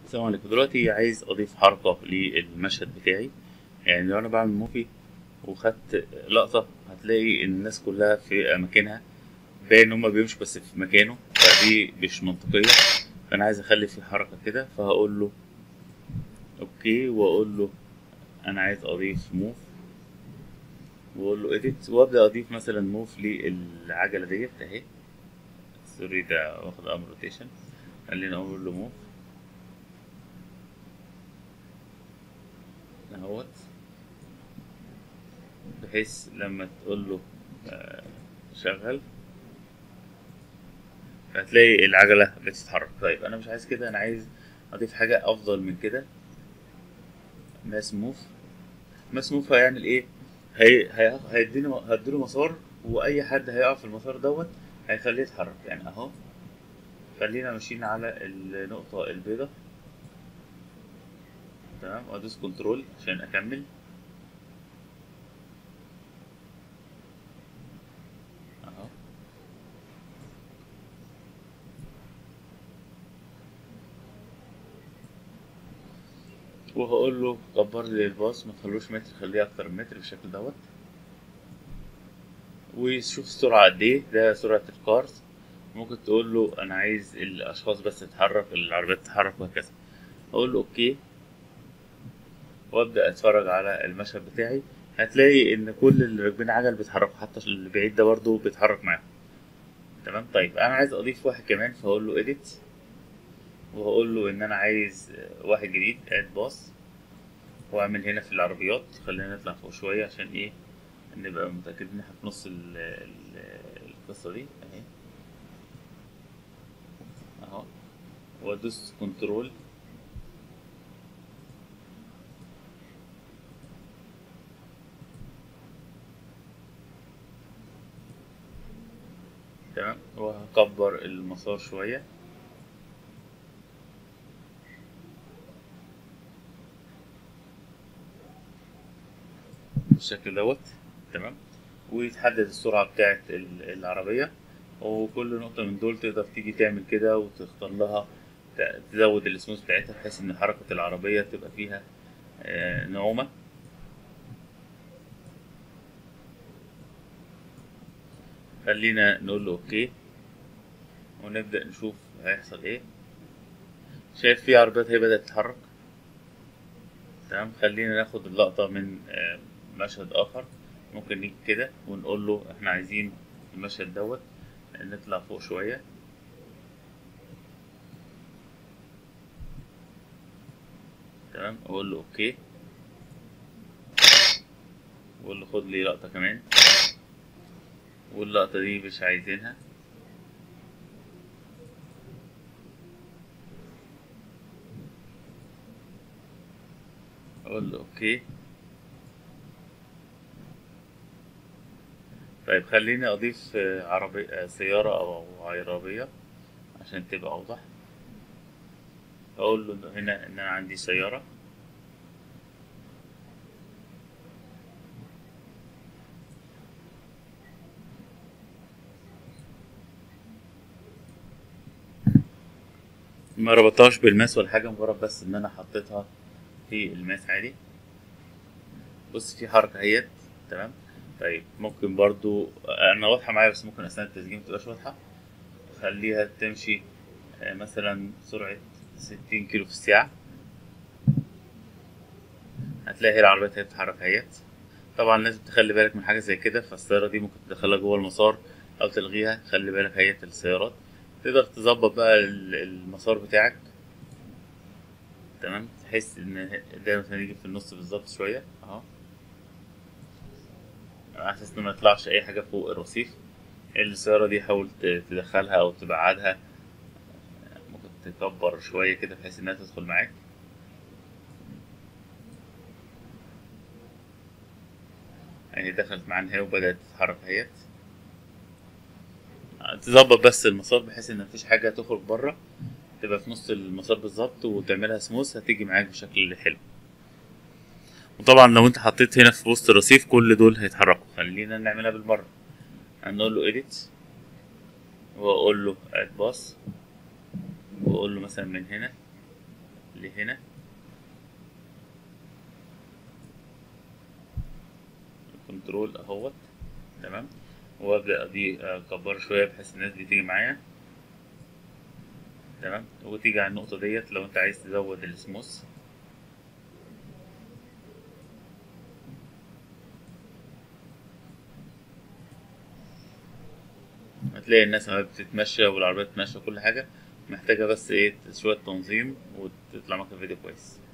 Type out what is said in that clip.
السلام عليكم دلوقتي عايز اضيف حركة للمشهد بتاعي يعني لو انا بعمل موفي وخدت لقطة هتلاقي إن الناس كلها في اماكنها باين ان هما بيمشوا بس في مكانه فدي مش منطقية فانا عايز اخلي في حركة كده فهقول له اوكي واقول له انا عايز اضيف موف واقول له اديت وابدا اضيف مثلا موف للعجلة ديت اهي سوري ده واخد امر روتيشن خلينا اقول له موف اهوت بحيث لما تقول له آه، شغل هتلاقي العجلة بتتحرك طيب انا مش عايز كده انا عايز اضيف حاجة افضل من كده ماس موف ماس موف هيعمل ايه هي هي هيديني هديله مسار واي حد هيقع في المسار دوت هيخليه يتحرك يعني اهو خلينا ماشيين على النقطة البيضاء تمام وادوس كنترول عشان اكمل اهو وهقول له كبر لي الباص ما تخلوش متر خليه اكتر من متر بالشكل دوت وشوف السرعة قد ايه ده سرعة الكارز ممكن تقول له انا عايز الاشخاص بس تتحرك العربيات تتحرك وهكذا اقول له اوكي وابدا اتفرج على المشهد بتاعي هتلاقي ان كل اللي راكبين عجل بيتحركوا حتى اللي بعيد ده برضه بيتحرك معاهم تمام طيب انا عايز اضيف واحد كمان فاقول له edit وهقول له ان انا عايز واحد جديد اد باص واعمل هنا في العربيات خلينا نطلع فوق شويه عشان ايه نبقى متاكدين ان احنا في نص ال ال القصه دي اهي اهو وادوس كنترول تمام وهكبر المسار شوية بالشكل دوت تمام ويتحدد السرعة بتاعة ال- العربية وكل نقطة من دول تقدر تيجي تعمل كده وتختار لها ت- تزود السموث بتاعتها بحيث ان حركة العربية تبقى فيها آه، نعومة خلينا نقول له اوكي ونبدأ نشوف هيحصل ايه شايف في عربيات هي بدأت تتحرك تمام خلينا ناخد اللقطة من آه، مشهد آخر ممكن نيجي كده ونقول له احنا عايزين المشهد دوت نطلع فوق شوية تمام اقول له اوكي واقول له خد لي لقطة كمان واللقطة دي مش عايزينها اقول له اوكي طيب خليني اضيف آه، عربي آه، سيارة او عربية عشان تبقى اوضح اقول له هنا ان انا عندي سيارة ما ربطهاش بالماس ولا حاجة مجرد بس ان انا حطيتها في الماس عادي بص في حركة اهيت تمام طيب ممكن برضو انا واضحة معايا بس ممكن اثناء التسجيل متبقاش واضحة خليها تمشي آه، مثلا سرعة ستين كيلو في الساعة هتلاقي العربيات هي بتتحرك اهيت طبعا لازم تخلي بالك من حاجة زي كده فالسيارة دي ممكن تدخلها جوه المسار أو تلغيها خلي بالك هيئة السيارات تقدر تظبط بقى ال- المسار بتاعك تمام تحس ان ده مثلا يجي في النص بالظبط شوية اهو على اساس ان ما يطلعش اي حاجة فوق الرصيف السيارة دي حاول ت- تدخلها او تبعدها ممكن تكبر شوية كده بحيث انها تدخل معاك يعني دخلت معانا هي وبدأت تتحرك اهيت تظبط بس المسار بحيث ان مفيش حاجة تخرج بره تبقى في نص المسار بالظبط وتعملها سموث هتيجي معاك بشكل حلو وطبعا لو انت حطيت هنا في وسط الرصيف كل دول هيتحركوا خلينا نعملها بالمرة هنقول له edit واقول له add باص واقول له مثلا من هنا لهنا الكنترول اهوت تمام وابدا دي اكبر شويه بحيث الناس دي تيجي معايا تمام وتيجي على النقطه ديت لو انت عايز تزود السموث هتلاقي الناس عمالة بتتمشى والعربيات بتتمشى وكل حاجة محتاجة بس ايه شوية تنظيم وتطلع معاك الفيديو كويس